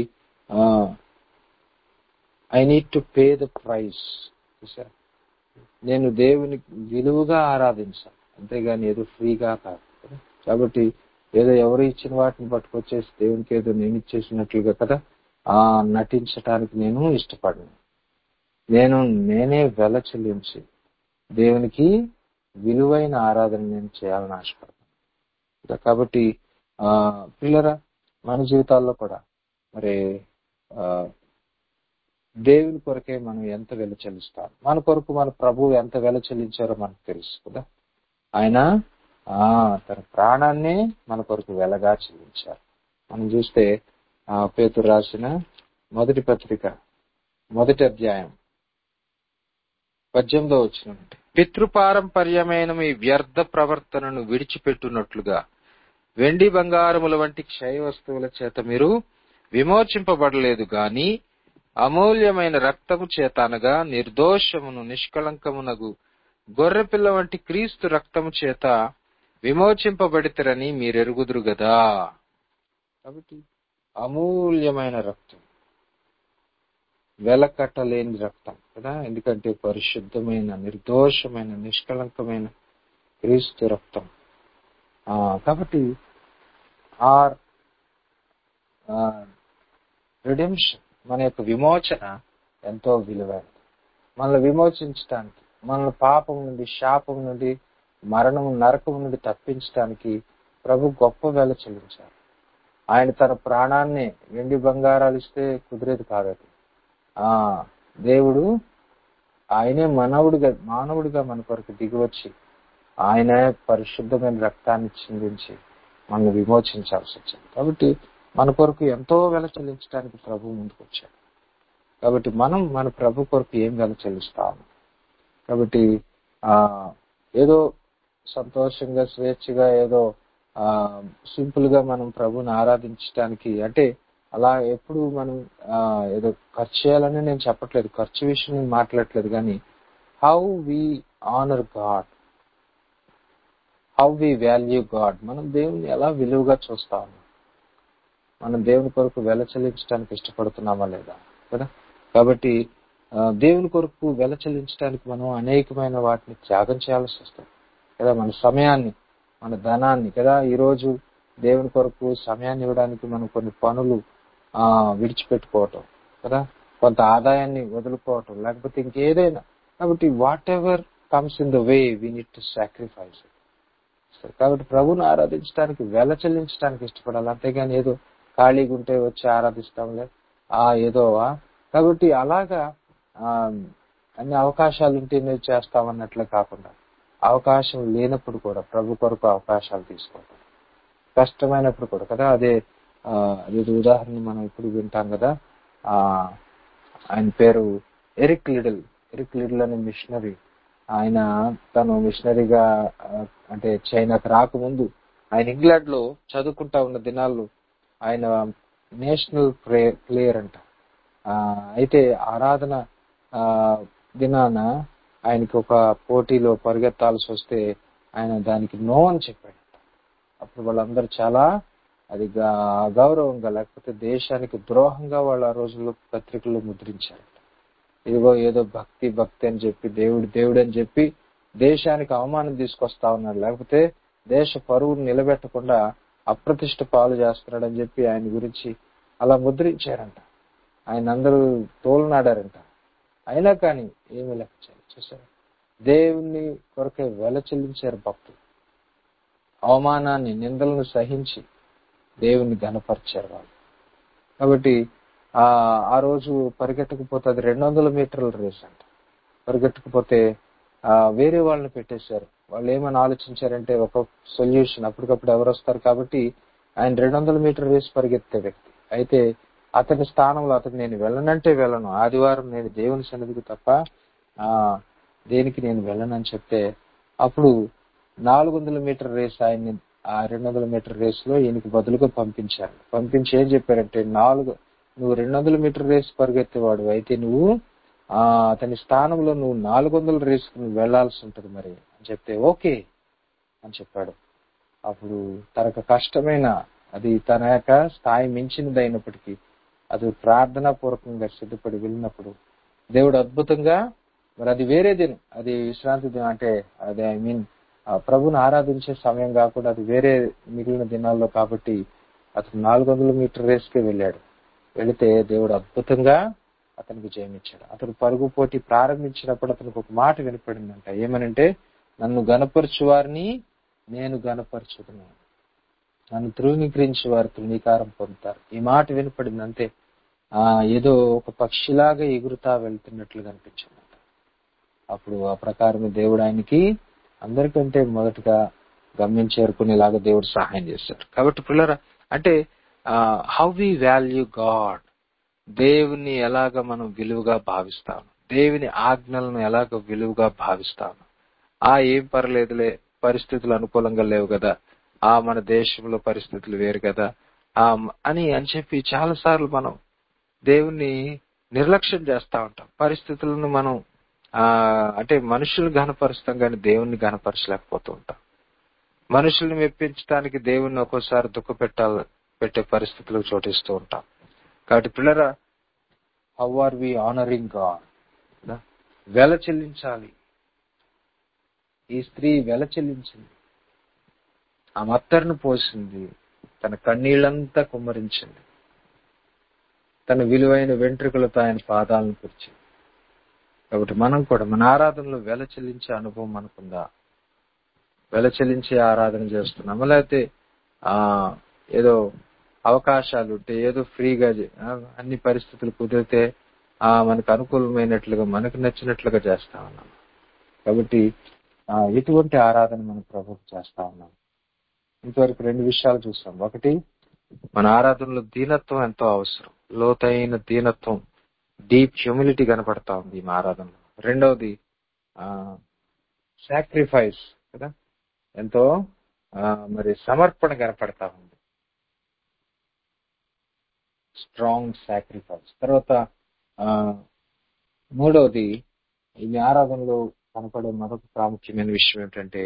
I need to pay the price చూసారు నేను దేవునికి విలువగా ఆరాధించాను అంతేగాని ఏదో ఫ్రీగా కాదు కదా కాబట్టి ఏదో ఎవరు ఇచ్చిన వాటిని పట్టుకొచ్చేసి దేవునికి ఏదో నేను ఇచ్చేసినట్లుగా కదా ఆ నటించటానికి నేను ఇష్టపడను నేను నేనే వెల చెల్లించి దేవునికి విలువైన ఆరాధన నేను చేయాలని ఆశపడతాను కదా కాబట్టి ఆ పిల్లరా మన జీవితాల్లో కూడా మరి ఆ దేవుని కొరకే మనం ఎంత వెల చెల్లిస్తాం మన కొరకు మన ప్రభు ఎంత వెల చెల్లించారో మనకు తెలుసు కదా ఆయన ఆ తన ప్రాణాన్ని మన కొరకు వెలగా చెల్లించారు మనం చూస్తే ఆ పేతురు రాసిన మొదటి పత్రిక మొదటి అధ్యాయం పద్యంలో వచ్చిన పితృపారంపర్యమైన మీ వ్యర్థ ప్రవర్తనను విడిచిపెట్టున్నట్లుగా వెండి బంగారముల వంటి క్షయ వస్తువుల చేత మీరు విమోచింపబడలేదు గాని అమూల్యమైన రక్తము చేత అనగా నిర్దోషమును నిష్కళంకమునగు గొర్రెపిల్ల వంటి క్రీస్తు రక్తము చేత విమోచింపబడితరని మీరెరుగుదురు గదా కాబట్టి అమూల్యమైన రక్తం వెలకట్టలేని రక్తం కదా ఎందుకంటే పరిశుద్ధమైన నిర్దోషమైన నిష్కళంకమైన క్రీస్తు రక్తం ఆ కాబట్టి ఆర్ రిడెంప్షన్ మన యొక్క విమోచన ఎంతో విలువైనది మనల్ని విమోచించడానికి మనల్ని పాపం నుండి శాపం నుండి మరణం నరకం నుండి తప్పించడానికి ప్రభు గొప్ప వేల చెల్లించారు ఆయన తన ప్రాణాన్ని వెండి బంగారాలు ఇస్తే కుదిరేది కాదది ఆ దేవుడు ఆయనే మనవుడిగా మానవుడిగా మన కొరకు దిగివచ్చి ఆయన పరిశుద్ధమైన రక్తాన్ని చిందించి మనల్ని విమోచించాల్సి వచ్చింది కాబట్టి మన కొరకు ఎంతో వెల చెల్లించడానికి ప్రభు ముందుకు వచ్చాడు కాబట్టి మనం మన ప్రభు కొరకు ఏం వెల చెల్లిస్తాము కాబట్టి ఆ ఏదో సంతోషంగా స్వేచ్ఛగా ఏదో ఆ సింపుల్ గా మనం ప్రభుని ఆరాధించడానికి అంటే అలా ఎప్పుడు మనం ఆ ఏదో ఖర్చు చేయాలని నేను చెప్పట్లేదు ఖర్చు విషయం నేను మాట్లాడట్లేదు కానీ how we honour God how we value God మనం దేవుని ఎలా విలువగా చూస్తాము మనం దేవుని కొరకు వెల చెల్లించడానికి ఇష్టపడుతున్నామా లేదా కదా కాబట్టి దేవుని కొరకు వెల చెల్లించడానికి మనం అనేకమైన వాటిని త్యాగం చేయాల్సి వస్తుంది కదా మన సమయాన్ని మన ధనాన్ని కదా ఈరోజు దేవుని కొరకు సమయాన్ని ఇవ్వడానికి మనం కొన్ని పనులు ఆ విడిచిపెట్టుకోవటం కదా కొంత ఆదాయాన్ని వదులుకోవటం లేకపోతే ఇంకేదైనా కాబట్టి whatever comes in the way we need to sacrifice కాబట్టి ప్రభుని ఆరాధించడానికి వెల చెల్లించడానికి ఇష్టపడాలి అంతేగాని ఏదో ఖాళీగా ఉంటే వచ్చి ఆరాధిస్తాంలే ఆ ఏదో కాబట్టి అలాగా ఆ అన్ని అవకాశాలు ఉంటే చేస్తామన్నట్లే కాకుండా అవకాశం లేనప్పుడు కూడా ప్రభు కొరకు అవకాశాలు తీసుకుంటాం కష్టమైనప్పుడు కూడా కదా అదే ఆ, అదే ఉదాహరణ మనం ఇప్పుడు వింటాం కదా ఆ ఆయన పేరు ఎరిక్ లిడిల్ ఎరిక్ లిడిల్ అనే మిషనరీ ఆయన తను మిషనరీగా ఆ, అంటే చైనాకు రాకముందు ఆయన ఇంగ్లాండ్ లో చదువుకుంటా ఉన్న దినాల్లో ఆయన నేషనల్ ప్లేయర్ అంట ఆ, అయితే ఆరాధన ఆ, దినాన ఆయనకి ఒక పోటీలో పరిగెత్తాల్సి వస్తే ఆయన దానికి నో అని చెప్పాడు అప్పుడు వాళ్ళందరూ చాలా అది గా- అగౌరవంగా లేకపోతే దేశానికి ద్రోహంగా వాళ్ళు ఆ రోజుల్లో పత్రికల్లో ముద్రించారు ఇదిగో ఏదో భక్తి భక్తి అని చెప్పి దేవుడు దేవుడు అని చెప్పి దేశానికి అవమానం తీసుకొస్తా ఉన్నాడు లేకపోతే దేశ పరువును నిలబెట్టకుండా అప్రతిష్ట పాలు చేస్తున్నాడని చెప్పి ఆయన గురించి అలా ముద్రించారంట ఆయన అందరూ తోలునాడారంట అయినా కానీ ఏమీ లెక్క చేయలేదు చూసారు దేవుణ్ణి కొరకే వెల చెల్లించారు భక్తులు అవమానాన్ని నిందలను సహించి దేవుణ్ణి ఘనపరిచారు వాళ్ళు కాబట్టి ఆ ఆ రోజు పరిగెట్టకపోతే అది రెండు వందల మీటర్ల రేస్ అంట పరిగెట్టకపోతే ఆ వేరే వాళ్ళని పెట్టేశారు వాళ్ళు ఏమని ఆలోచించారంటే ఒక సొల్యూషన్ అప్పటికప్పుడు ఎవరు వస్తారు కాబట్టి ఆయన రెండు వందల మీటర్ రేస్ పరిగెత్తే వ్యక్తి అయితే అతని స్థానంలో అతను నేను వెళ్ళనంటే వెళ్ళను ఆదివారం నేను దేవుని సన్నిధికి తప్ప ఆ దేనికి నేను వెళ్ళనని చెప్తే అప్పుడు నాలుగు వందల మీటర్ రేస్ ఆయన్ని ఆ రెండు వందల మీటర్ రేస్ లో ఈయనకి బదులుగా పంపించారు పంపించి ఏం చెప్పారంటే నాలుగు నువ్వు రెండు వందల మీటర్ రేస్ పరిగెత్తేవాడు అయితే నువ్వు ఆ అతని స్థానంలో నువ్వు నాలుగు వందల రేస్ నువ్వు వెళ్లాల్సి ఉంటుంది మరి అని చెప్తే ఓకే అని చెప్పాడు అప్పుడు తనకు కష్టమైన అది తన యొక్క స్థాయి మించినది అయినప్పటికీ అది ప్రార్థనా పూర్వకంగా సిద్ధపడి వెళ్ళినప్పుడు దేవుడు అద్భుతంగా మరి అది వేరే దినం అది విశ్రాంతి దినం అంటే అది ఐ మీన్ ప్రభుని ఆరాధించే సమయం కాకుండా అది వేరే మిగిలిన దినాల్లో కాబట్టి అతను నాలుగు వందల మీటర్ రేస్కే వెళ్ళాడు వెళితే దేవుడు అద్భుతంగా అతనికి జయమిచ్చాడు అతను పరుగు పోటీ ప్రారంభించినప్పుడు అతనికి ఒక మాట వినపడిందంట ఏమనంటే నన్ను గనపరచు వారిని నేను గనపరచుదును నన్ను ధృవీకరించి వారు తృణీకారం పొందుతారు ఈ మాట వినపడింది అంతే ఆ ఏదో ఒక పక్షిలాగా ఎగురుతా వెళ్తున్నట్లుగా అనిపించిందంట అప్పుడు ఆ ప్రకారం దేవుడు ఆయనకి అందరికంటే మొదటగా గమ్యం చేరుకునేలాగా దేవుడు సహాయం చేశారు కాబట్టి పిల్లరా అంటే హౌ వి వాల్యూ గాడ్ దేవుని ఎలాగ మనం విలువగా భావిస్తాము దేవుని ఆజ్ఞలను ఎలాగ విలువగా భావిస్తాము ఆ ఏం పర్లేదులే పరిస్థితులు అనుకూలంగా లేవు కదా ఆ మన దేశంలో పరిస్థితులు వేరు కదా ఆ అని అని చెప్పి చాలా సార్లు మనం దేవుణ్ణి నిర్లక్ష్యం చేస్తా ఉంటాం పరిస్థితులను మనం ఆ అంటే మనుషుల్ని ఘనపరుస్తాం కానీ దేవుణ్ణి ఘనపరచలేకపోతూ ఉంటాం మనుషుల్ని మెప్పించడానికి దేవుణ్ణి ఒక్కోసారి దుఃఖ పెట్టాలి పెట్టే పరిస్థితులకు చోటిస్తూ ఉంటాం కాబట్టి పిల్లరా how are we honouring God వెల చెల్లించాలి ఈ స్త్రీ వెల చెల్లించింది ఆ మత్తర్ను పోసింది తన కన్నీళ్లంతా కుమ్మరించింది తన విలువైన వెంట్రుకలతో ఆయన పాదాలను కూర్చింది కాబట్టి మనం కూడా మన ఆరాధనలో వెల చెల్లించే అనుభవం మనకుందా వెల చెల్లించే ఆరాధన చేస్తున్నామా లేకపోతే ఆ ఏదో అవకాశాలు ఉంటే ఏదో ఫ్రీగా చే- ఆ, అన్ని పరిస్థితులు కుదిరితే ఆ మనకు అనుకూలమైనట్లుగా మనకు నచ్చినట్లుగా చేస్తా ఉన్నాం కాబట్టి ఆ ఎటువంటి ఆరాధన మనం ప్రభుత్వం చేస్తా ఉన్నాం ఇంతవరకు రెండు విషయాలు చూసాం ఒకటి మన ఆరాధనలో దీనత్వం ఎంతో అవసరం లోతైన దీనత్వం డీప్ హ్యూమిలిటీ కనపడతా ఉంది మా ఆరాధనలో రెండవది సాక్రిఫైస్ కదా ఎంతో ఆ, మరి సమర్పణ కనపడతా ఉంది స్ట్రాంగ్ సాక్రిఫైస్ తర్వాత ఆ, మూడవది ఈ ఆరాధనలో కనపడే మరొక ప్రాముఖ్యమైన విషయం ఏంటంటే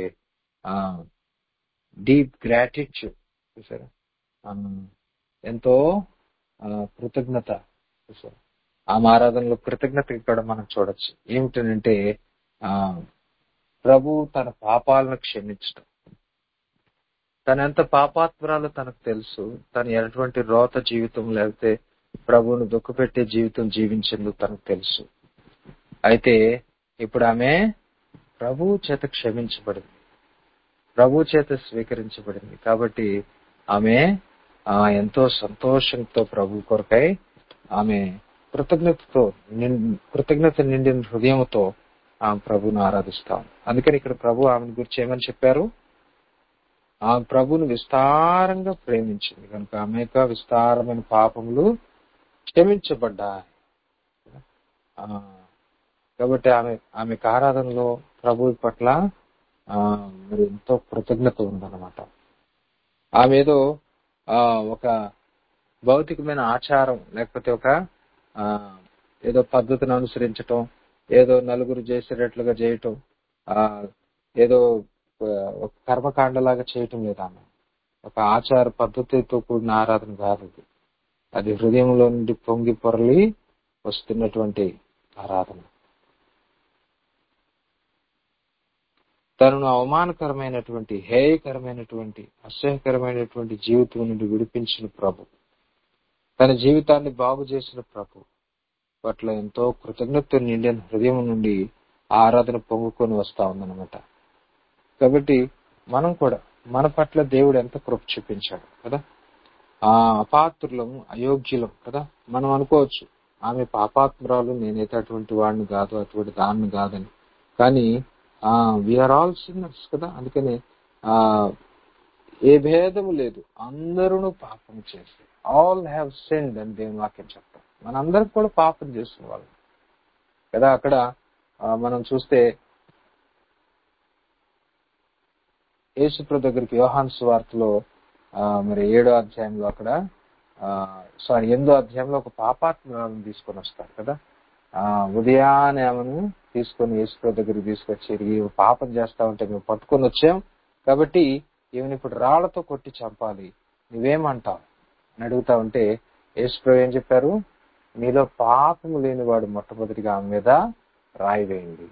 డీప్ గ్రాటిట్యూడ్ చూసారా ఆ, ఎంతో ఆ, కృతజ్ఞత చూసారా ఆ ఆరాధనలో కృతజ్ఞత కూడా మనం చూడొచ్చు ఏమిటనంటే ఆ ప్రభు తన పాపాలను క్షమించడం తన ఎంత పాపాత్మరాలో తనకు తెలుసు తను ఎటువంటి రోత జీవితం లేకపోతే ప్రభువును దుఃఖపెట్టే జీవితం జీవించేందుకు తనకు తెలుసు అయితే ఇప్పుడు ఆమె ప్రభు చేత క్షమించబడింది ప్రభు చేత స్వీకరించబడింది కాబట్టి ఆమె ఆ, ఎంతో సంతోషంతో ప్రభు కొరకై ఆమె కృతజ్ఞతతో నిం- కృతజ్ఞత నిండిన హృదయంతో ఆమె ప్రభుని ఆరాధిస్తాం అందుకని ఇక్కడ ప్రభు ఆమెను గురించి ఏమని చెప్పారు ఆ ప్రభుని విస్తారంగా ప్రేమించింది కనుక ఆమె యొక్క విస్తారమైన పాపములు క్షమించబడ్డాయి ఆ, కాబట్టి ఆమె ఆమెకు ఆరాధనలో ప్రభు పట్ల ఆ, మరి ఎంతో కృతజ్ఞత ఉందన్నమాట ఆమె ఏదో ఆ, ఒక భౌతికమైన ఆచారం లేకపోతే ఒక ఆ, ఏదో పద్ధతిని అనుసరించటం ఏదో నలుగురు చేసేటట్లుగా చేయటం ఆ ఏదో ఆ, ఒక కర్మకాండలాగా చేయటం లేదు ఆమె ఒక ఆచార పద్ధతితో కూడిన ఆరాధన కాదు ఇది అది హృదయంలో నుండి పొంగి పొరలి వస్తున్నటువంటి ఆరాధన తనను అవమానకరమైనటువంటి హేయకరమైనటువంటి అసహ్యకరమైనటువంటి జీవితం నుండి విడిపించిన ప్రభు తన జీవితాన్ని బాగు చేసిన ప్రభు పట్ల ఎంతో కృతజ్ఞత నిండిన హృదయం నుండి ఆ ఆరాధన పొంగుకొని వస్తా ఉందన్నమాట కాబట్టి మనం కూడా మన పట్ల దేవుడు ఎంత కృప చూపించాడు కదా ఆ అపాత్రులం అయోగ్యులం కదా మనం అనుకోవచ్చు ఆమె పాపాత్మురాలు నేనైతే అటువంటి వాడిని కాదు అటువంటి దాన్ని కాదని కానీ ఆ వీఆర్ ఆల్ సిన్నర్స్ కదా అందుకని ఆ ఏ భేదము లేదు అందరూ పాపం చేసి ఆల్ హ్యావ్ సెండ్ అని దేవుని వాక్యం చెప్తాం మనందరికి కూడా పాపం చేసిన వాళ్ళు కదా అక్కడ ఆ, మనం చూస్తే యేసుప్రభు దగ్గరికి యోహాన్ సువార్తలో ఆ, మరి ఏడో అధ్యాయంలో అక్కడ సారీ ఎనిమిదో అధ్యాయంలో ఒక పాపాత్మలను తీసుకొని వస్తారు కదా ఆ ఉదయాన్నే ఆమెను తీసుకొని యేసుప్రభు దగ్గరికి తీసుకొచ్చి "ఇదిగో ఈమె పాపం చేస్తా ఉంటే మేము పట్టుకొని వచ్చాం కాబట్టి ఈమెను ఇప్పుడు రాళ్లతో కొట్టి చంపాలి నువ్వేమంటావు అని అడుగుతా ఉంటే యేసుప్రభు ఏం చెప్పారు మీలో పాపము లేనివాడు మొట్టమొదటిగా ఆమె మీద రాయి వేయండి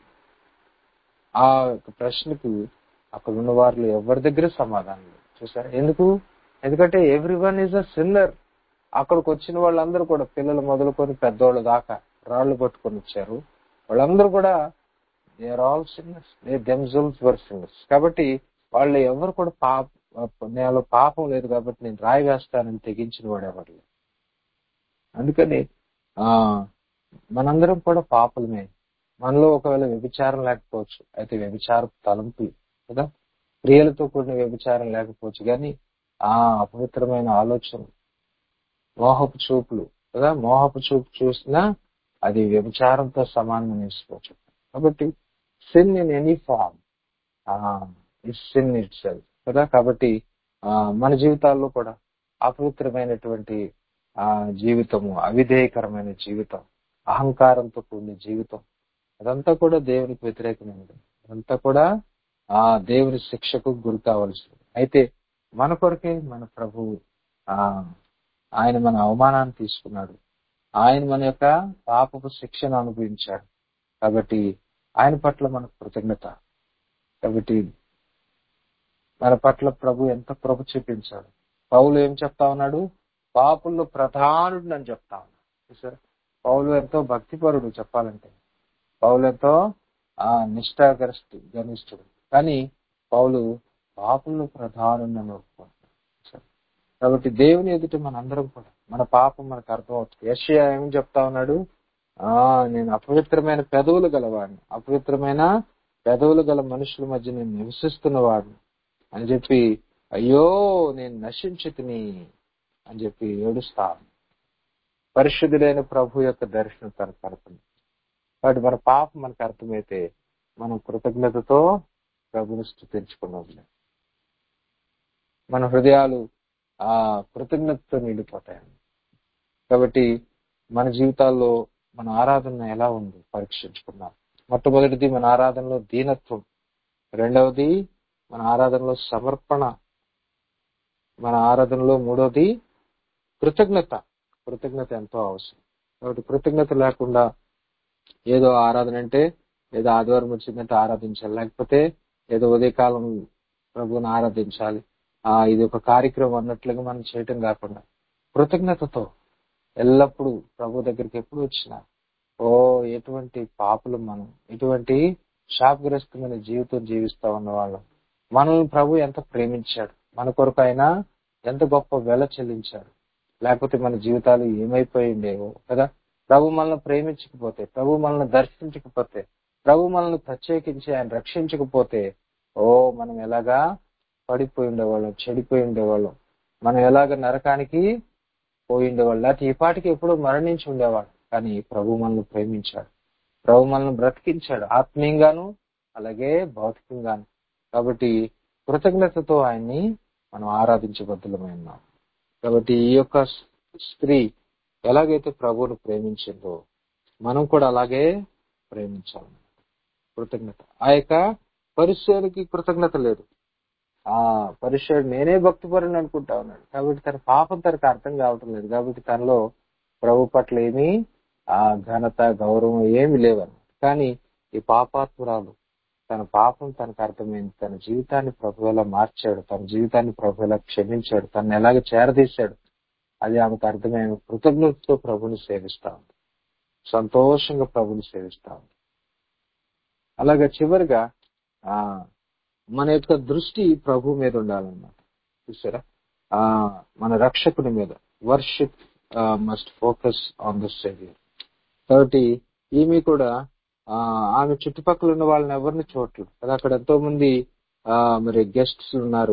ఆ యొక్క ప్రశ్నకు అక్కడ ఉన్న వారిలో ఎవరి దగ్గర సమాధానం లేదు చూసారా ఎందుకు ఎందుకంటే everyone is a sinner అక్కడికి వచ్చిన వాళ్ళందరూ కూడా పిల్లలు మొదలుకొని పెద్దోళ్ళ దాకా రాళ్లు పట్టుకొని వచ్చారు వాళ్ళందరూ కూడా they are all sinners they themselves were sinners కాబట్టి వాళ్ళు ఎవరు కూడా పాప నేను పాపం లేదు కాబట్టి నేను రాయి వేస్తానని తెగించిన వాడు ఎవరు లేరు. అందుకని ఆ మనందరం కూడా పాపలమే మనలో ఒకవేళ వ్యభిచారం లేకపోవచ్చు అయితే వ్యభిచార తలంపులు కదా క్రియలతో కూడిన వ్యభిచారం లేకపోవచ్చు కానీ ఆ అపవిత్రమైన ఆలోచన మోహపు చూపులు కదా మోహపు చూపు చూసినా అది వ్యభిచారంతో సమానం నేర్చుకోవచ్చు కాబట్టి sin in any form it's sin itself కదా కాబట్టి ఆ, మన జీవితాల్లో కూడా అపవిత్రమైనటువంటి ఆ జీవితము అవిధేయకరమైన జీవితం అహంకారంతో కూడిన జీవితం అదంతా కూడా దేవునికి వ్యతిరేకమైనది అదంతా కూడా ఆ దేవుని శిక్షకు గురి కావాల్సింది అయితే మన కొరకే మన ప్రభు ఆ ఆయన మన అవమానాన్ని తీసుకున్నాడు ఆయన మన యొక్క పాపపు శిక్షను అనుభవించాడు కాబట్టి ఆయన పట్ల మన కృతజ్ఞత కాబట్టి మన పట్ల ప్రభు ఎంత కృప చూపించాడు పౌలు ఏం చెప్తా ఉన్నాడు పాపుల్లో ప్రధానుడు అని చెప్తా ఉన్నాడు చూసారా? పౌలు ఎంతో భక్తిపరుడు చెప్పాలంటే పౌలు ఎంతో ఆ నిష్ఠాగరిష్ఠు గనిష్ఠుడు కానీ పౌలు పాపుల్లో ప్రధానుడు అని ఒప్పుకుంటున్నాడు చూసారా? కాబట్టి దేవుని ఎదుట మనందరం కూడా మన పాపం మనకు అర్థమవుతుంది యెషయా ఏమని చెప్తా ఉన్నాడు ఆ నేను అపవిత్రమైన పెదవులు గలవాడిని అపవిత్రమైన పెదవులు గల మనుషుల మధ్య నేను నివసిస్తున్న వాడిని అని చెప్పి అయ్యో నేను నశించుతిని అని చెప్పి ఏడుస్తాను పరిశుద్ధుడైన ప్రభు యొక్క దర్శనం తనకు కలుగుతుంది కాబట్టి మన పాపం మనకు అర్థమైతే మనం కృతజ్ఞతతో ప్రభుని స్థుతించుకున్నాం మన హృదయాలు ఆ కృతజ్ఞతతో నిండిపోతాయి కాబట్టి మన జీవితాల్లో మన ఆరాధన ఎలా ఉంది పరీక్షించుకుందాం మొట్టమొదటిది మన ఆరాధనలో దీనత్వం రెండవది మన ఆరాధనలో సమర్పణ మన ఆరాధనలో మూడవది కృతజ్ఞత కృతజ్ఞత ఎంతో అవసరం కాబట్టి కృతజ్ఞత లేకుండా ఏదో ఆరాధన అంటే ఏదో ఆదివారం వచ్చిందంటే ఆరాధించాలి లేకపోతే ఏదో ఉదయకాలం ప్రభువుని ఆరాధించాలి ఆ ఇది ఒక కార్యక్రమం అన్నట్లుగా మనం చేయటం కాకుండా కృతజ్ఞతతో ఎల్లప్పుడూ ప్రభు దగ్గరికి ఎప్పుడు వచ్చినా ఓ ఎటువంటి పాపులు మనం ఎటువంటి శాపగ్రస్తమైన జీవితం జీవిస్తా ఉన్న వాళ్ళం మనల్ని ప్రభు ఎంత ప్రేమించాడు మన కొరకు ఆయన ఎంత గొప్ప వెల చెల్లించాడు లేకపోతే మన జీవితాలు ఏమైపోయిండేవో కదా ప్రభు మనల్ని ప్రేమించకపోతే ప్రభు మనల్ని దర్శించకపోతే ప్రభు మనల్ని ప్రత్యేకించి ఆయన రక్షించకపోతే ఓ మనం ఎలాగా పడిపోయి ఉండేవాళ్ళం చెడిపోయి ఉండేవాళ్ళం మనం ఎలాగ నరకానికి పోయి ఉండేవాళ్ళం లేకపోతే ఈ పాటికి ఎప్పుడో మరణించి ఉండేవాడు కానీ ప్రభు మనల్ని ప్రేమించాడు ప్రభు మనల్ని బ్రతికించాడు ఆత్మీయంగాను అలాగే భౌతికంగాను కాబట్టి కృతజ్ఞతతో ఆయన్ని మనం ఆరాధించబద్దులమై ఉన్నాం కాబట్టి ఈ యొక్క స్త్రీ ఎలాగైతే ప్రభువును ప్రేమించిందో మనం కూడా అలాగే ప్రేమించాలి కృతజ్ఞత ఆ యొక్క పరిచయానికి కృతజ్ఞత లేదు ఆ పరిచయుడు నేనే భక్తిపరుని అనుకుంటా ఉన్నాడు కాబట్టి తన పాపం తనకు అర్థం కావటం లేదు కాబట్టి తనలో ప్రభు పట్ల ఏమీ ఆ ఘనత గౌరవం ఏమి లేవని కానీ ఈ పాపాత్మురాలు తన పాపం తనకు అర్థమైంది తన జీవితాన్ని ప్రభు ఎలా మార్చాడు తన జీవితాన్ని ప్రభు ఎలా క్షమించాడు తను ఎలాగ చేరదీశాడు అది ఆమెకు అర్థమైన కృతజ్ఞతతో ప్రభుని సేవిస్తా ఉంది సంతోషంగా ప్రభుని సేవిస్తా ఉంది అలాగే చివరిగా ఆ మన యొక్క దృష్టి ప్రభు మీద ఉండాలన్నమాట చూసారా ఆ మన రక్షకుని మీద worship must focus on the saviour కాబట్టి ఈమె కూడా ఆ ఆమె చుట్టుపక్కల ఉన్న వాళ్ళని ఎవరిని చూడట్లేదు కదా అక్కడ ఎంతో మంది ఆ మరి గెస్ట్స్ ఉన్నారు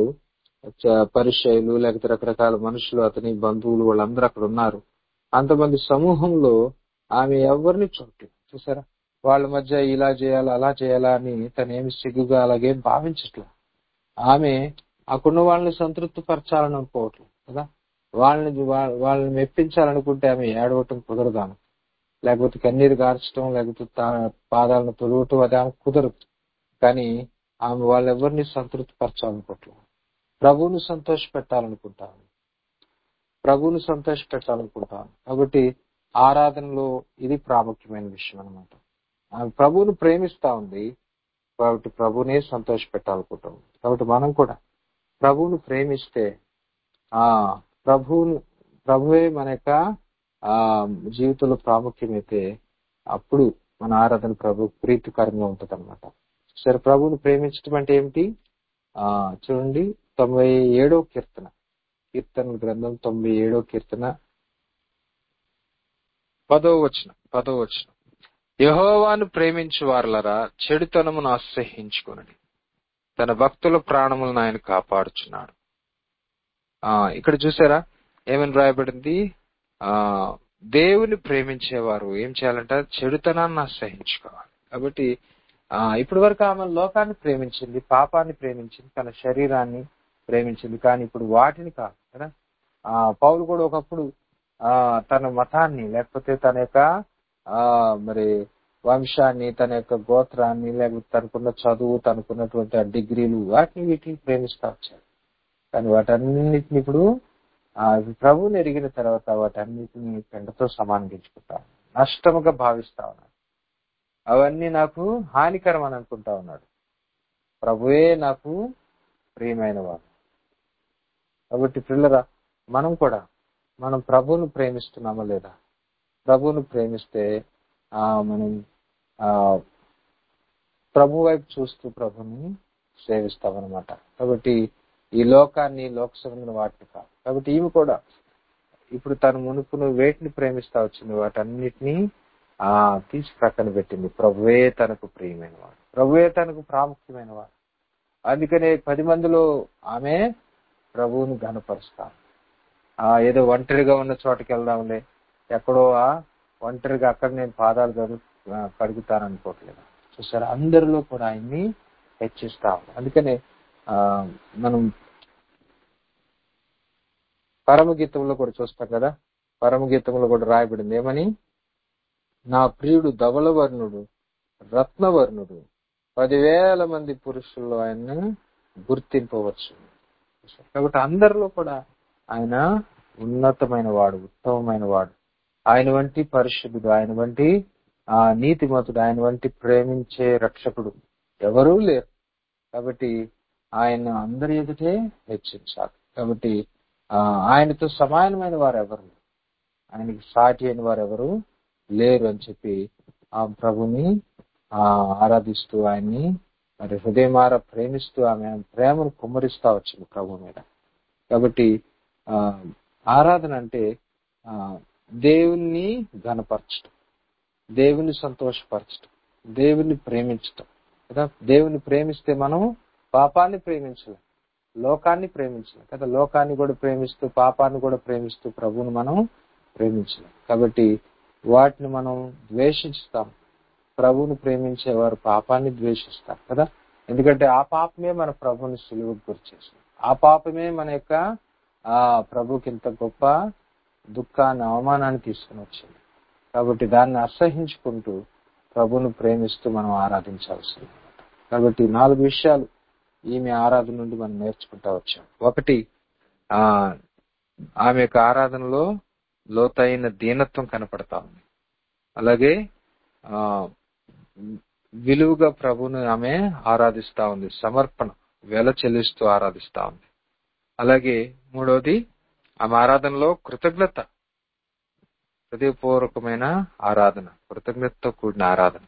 పరిచయులు లేకపోతే రకరకాల మనుషులు అతని బంధువులు వాళ్ళందరూ అక్కడ ఉన్నారు అంతమంది సమూహంలో ఆమె ఎవరిని చూడట్లేదు చూసారా వాళ్ళ మధ్య ఇలా చేయాలా అలా చేయాలా అని తనేమి సిగ్గుగా అలాగే భావించట్లేదు ఆమె అక్కడున్న వాళ్ళని సంతృప్తి పరచాలని అనుకోవట్లేదు కదా వాళ్ళని వాళ్ళని మెప్పించాలనుకుంటే ఆమె ఏడవటం కుదరదు ఆమె లేకపోతే కన్నీరు గార్చడం లేకపోతే పాదాలను తొలగటం అది ఆమె కుదరదు కానీ ఆమె వాళ్ళెవరిని సంతృప్తి పరచాలనుకోవట్లేదు ప్రభువుని సంతోష పెట్టాలనుకుంటాను ప్రభువుని సంతోష పెట్టాలనుకుంటాను కాబట్టి ఆరాధనలో ఇది ప్రాముఖ్యమైన విషయం అనమాట ఆమె ప్రభువును ప్రేమిస్తా ఉంది కాబట్టి ప్రభునే సంతోష పెట్టాలనుకుంటాం కాబట్టి మనం కూడా ప్రభువును ప్రేమిస్తే ఆ ప్రభువును ప్రభువే మన యొక్క ఆ జీవితంలో ప్రాముఖ్యమైతే అప్పుడు మన ఆరాధన ప్రభు ప్రీతికరంగా ఉంటది అనమాట సరే ప్రభువును ప్రేమించడం అంటే ఏమిటి ఆ చూడండి తొంభై ఏడో కీర్తన కీర్తన గ్రంథం తొంభై ఏడో కీర్తన పదో వచనం పదో వచనం యహోవాను ప్రేమించు వారులరా చెడుతనమును అసహ్యించుకొనడి తన భక్తుల ప్రాణములను ఆయన కాపాడుచున్నాడు ఆ ఇక్కడ చూసారా ఏమని రాయబడింది ఆ దేవుని ప్రేమించేవారు ఏం చేయాలంట చెడుతనాన్ని అసహించుకోవాలి కాబట్టి ఆ ఇప్పటి వరకు ఆమె లోకాన్ని ప్రేమించింది పాపాన్ని ప్రేమించింది తన శరీరాన్ని ప్రేమించింది కానీ ఇప్పుడు వాటిని కాదు కదా ఆ పౌలు కూడా ఒకప్పుడు ఆ తన మతాన్ని లేకపోతే తన యొక్క ఆ మరి వంశాన్ని తన యొక్క గోత్రాన్ని లేకపోతే తనకున్న చదువు తనకున్నటువంటి ఆ డిగ్రీలు వాటిని వీటిని ప్రేమిస్తా వచ్చాడు కానీ వాటన్నిటిని ఇప్పుడు ఆ ప్రభువుని ఎరిగిన తర్వాత వాటన్నిటిని పెండతో సమానంగించుకుంటాను నష్టముగా భావిస్తా ఉన్నాడు అవన్నీ నాకు హానికరం అని అనుకుంటా ఉన్నాడు ప్రభువే నాకు ప్రియమైన వాడు కాబట్టి పిల్లరా మనం కూడా మనం ప్రభువును ప్రేమిస్తున్నామా లేదా ప్రభువును ప్రేమిస్తే ఆ మనం ఆ ప్రభు వైపు చూస్తూ ప్రభుని సేవిస్తామన్నమాట కాబట్టి ఈ లోకాన్ని లోక సంబంధం వాటిని కాదు కాబట్టి ఈమె కూడా ఇప్పుడు తను మునుపును వేటిని ప్రేమిస్తా వచ్చింది వాటన్నిటినీ ఆ తీసి ప్రక్కన పెట్టింది ప్రభువే తనకు ప్రియమైన వాడు ప్రభువే తనకు ప్రాముఖ్యమైన వాడు అందుకనే పది మందిలో ఆమె ప్రభువుని ఘనపరుస్తాం ఆ ఏదో ఒంటరిగా ఉన్న చోటకి వెళ్దాంలే ఎక్కడో ఆ ఒంటరిగా అక్కడ నేను పాదాలు కడు కడుగుతాను అనుకోవట్లేదు చూసారా అందరిలో కూడా ఆయన్ని హెచ్చిస్తాం అందుకనే ఆ మనం పరమగీతంలో కూడా చూస్తాం కదా పరమగీతంలో కూడా రాయబడింది ఏమని నా ప్రియుడు ధవలవర్ణుడు రత్నవర్ణుడు పదివేల మంది పురుషుల్లో ఆయన్ను గుర్తింపవచ్చు కాబట్టి అందరిలో కూడా ఆయన ఉన్నతమైన వాడు ఉత్తమమైన వాడు ఆయన వంటి పరిశుద్ధుడు ఆయన వంటి ఆ నీతిమతుడు ఆయన వంటి ప్రేమించే రక్షకుడు ఎవరూ లేరు కాబట్టి ఆయన అందరి ఎదుటే హెచ్చించాలి కాబట్టి ఆ ఆయనతో సమానమైన వారు ఎవరు ఆయనకి సాటి అయిన వారు ఎవరు లేరు అని చెప్పి ఆ ప్రభుని ఆ ఆరాధిస్తూ ఆయన్ని మరి హృదయమార ప్రేమిస్తూ ఆమె ప్రేమను కుమ్మరిస్తా వచ్చింది ప్రభు మీద కాబట్టి ఆ ఆరాధన అంటే ఆ దేవుణ్ణి ఘనపరచడం దేవుని సంతోషపరచడం దేవుని ప్రేమించటం కదా దేవుని ప్రేమిస్తే మనం పాపాన్ని ప్రేమించలేం లోకాన్ని ప్రేమించలేం కదా లోకాన్ని కూడా ప్రేమిస్తూ పాపాన్ని కూడా ప్రేమిస్తూ ప్రభువుని మనం ప్రేమించలేం కాబట్టి వాటిని మనం ద్వేషిస్తాం ప్రభువుని ప్రేమించేవారు పాపాన్ని ద్వేషిస్తారు కదా ఎందుకంటే ఆ పాపమే మన ప్రభుని సులువుకు గురి చేసింది ఆ పాపమే మన యొక్క ఆ ప్రభుకి ఇంత గొప్ప దుఃఖాన్ని అవమానాన్ని తీసుకుని వచ్చింది కాబట్టి దాన్ని అసహించుకుంటూ ప్రభును ప్రేమిస్తూ మనం ఆరాధించాల్సింది కాబట్టి నాలుగు విషయాలు ఈమె ఆరాధన నుండి మనం నేర్చుకుంటా వచ్చాం ఒకటి ఆ ఆమె యొక్క ఆరాధనలో లోతైన దీనత్వం కనపడతా ఉంది అలాగే ఆ విలువగా ప్రభుని ఆమె ఆరాధిస్తా ఉంది సమర్పణ వెల చెల్లిస్తూ ఆరాధిస్తా ఉంది అలాగే మూడవది ఆమె ఆరాధనలో కృతజ్ఞత హృదయపూర్వకమైన ఆరాధన కృతజ్ఞతతో కూడిన ఆరాధన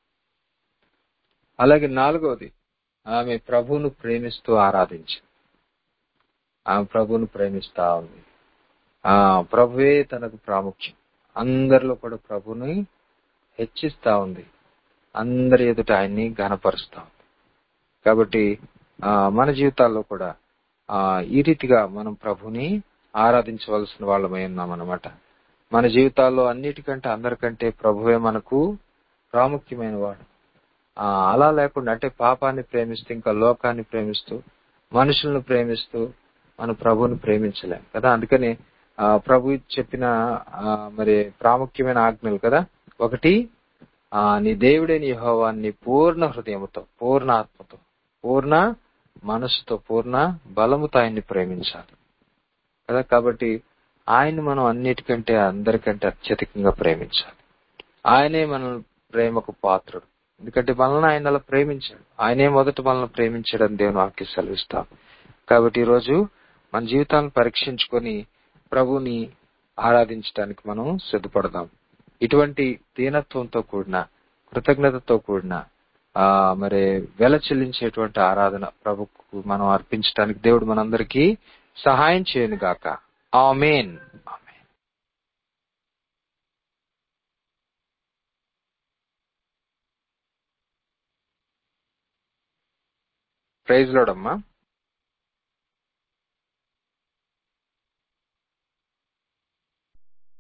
అలాగే నాలుగవది ఆమె ప్రభువును ప్రేమిస్తూ ఆరాధించింది ఆమె ప్రభువును ప్రేమిస్తా ఉంది ఆ ప్రభువే తనకు ప్రాముఖ్యం అందరిలో కూడా ప్రభుని హెచ్చిస్తా ఉంది అందరి ఎదుట ఆయన్ని ఘనపరుస్తా ఉంది కాబట్టి ఆ మన జీవితాల్లో కూడా ఆ ఈ రీతిగా మనం ప్రభుని ఆరాధించవలసిన వాళ్ళమై ఉన్నాం అనమాట మన జీవితాల్లో అన్నిటికంటే అందరికంటే ప్రభువే మనకు ప్రాముఖ్యమైన వాడు ఆ అలా లేకుండా అంటే పాపాన్ని ప్రేమిస్తూ ఇంకా లోకాన్ని ప్రేమిస్తూ మనుషులను ప్రేమిస్తూ మన ప్రభుని ప్రేమించలేం కదా అందుకని ఆ ప్రభు చెప్పిన ఆ మరి ప్రాముఖ్యమైన ఆజ్ఞలు కదా ఒకటి ఆ నీ దేవుడే నీ యెహోవాన్ని పూర్ణ హృదయముతో పూర్ణ ఆత్మతో పూర్ణ మనసుతో పూర్ణ బలముతో ఆయన్ని ప్రేమించాలి కదా కాబట్టి ఆయన్ని మనం అన్నిటికంటే అందరికంటే అత్యధికంగా ప్రేమించాలి ఆయనే మన ప్రేమకు పాత్రుడు ఎందుకంటే మనల్ని ఆయన అలా ప్రేమించాడు ఆయనే మొదట మనల్ని ప్రేమించడం దేవుని వాక్య సెలవిస్తాం కాబట్టి ఈరోజు మన జీవితాలను పరీక్షించుకొని ప్రభుని ఆరాధించడానికి మనం సిద్ధపడదాం ఇటువంటి దీనత్వంతో కూడిన కృతజ్ఞతతో కూడిన ఆ మరి వెల చెల్లించేటువంటి ఆరాధన ప్రభుకు మనం అర్పించడానికి దేవుడు మనందరికీ సహాయం చేయను గాక ఆమెన్ ప్రైజ్ లోడమ్మా